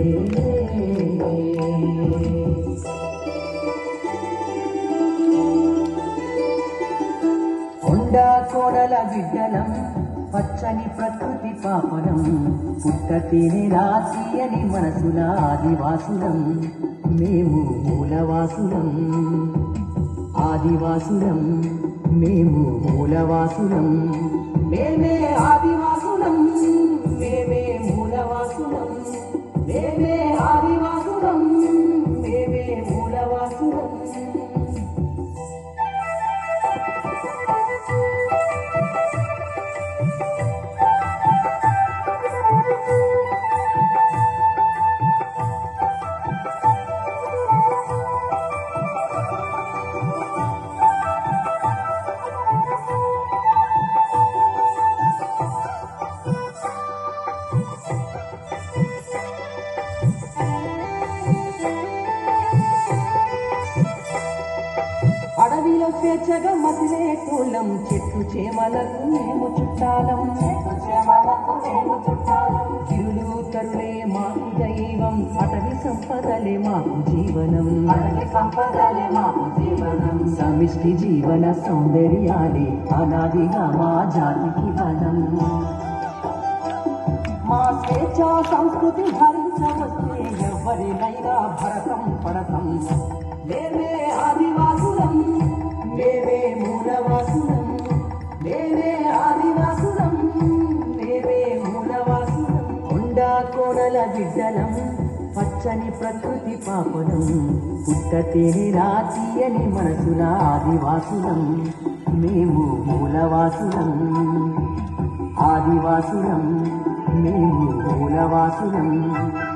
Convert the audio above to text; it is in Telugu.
కొండ కోడల బిడ్డలం పచ్చని ప్రకృతి పాపనం పుట్ట తిని రాసియని మనసుల ఆదివాసులం మేము మూలవాసులం ఆదివాసులం మేము మూలవాసులం మేమే ఆదివాసులం మేమే మూలవాసులం మేమే ఆదివాసులం మేమే మూలవాసులం అడవిలో స్వేచ్ఛగా మసిలే తోలం చెట్టు చేమలకు మేము చుట్టాలం చెట్టు చేమలకు మేము చుట్టాలం గిరులు తరులే మాకు దైవం అటవి సంపదలే మాకు జీవనం అటవి సంపదలే మాకు జీవనం సమిష్టి జీవన సౌందర్యాలే అనాదిగా మా జాతికి బలం మా స్వేచ్ఛ సంస్కృతి భరించవస్తే ఎవరినైనా భరతం పడతం మేమే ఆదివాసులం మేమే మూలవాసులం మేమే ఆదివాసులం మేమే మూలవాసులం కొండ కోడల బిడ్డలం పచ్చని ప్రకృతి పాపనం పుట్ట తేనె రాతీయని మనసుల ఆదివాసులం మేము మూలవాసులం ఆదివాసులం మేము మూలవాసులం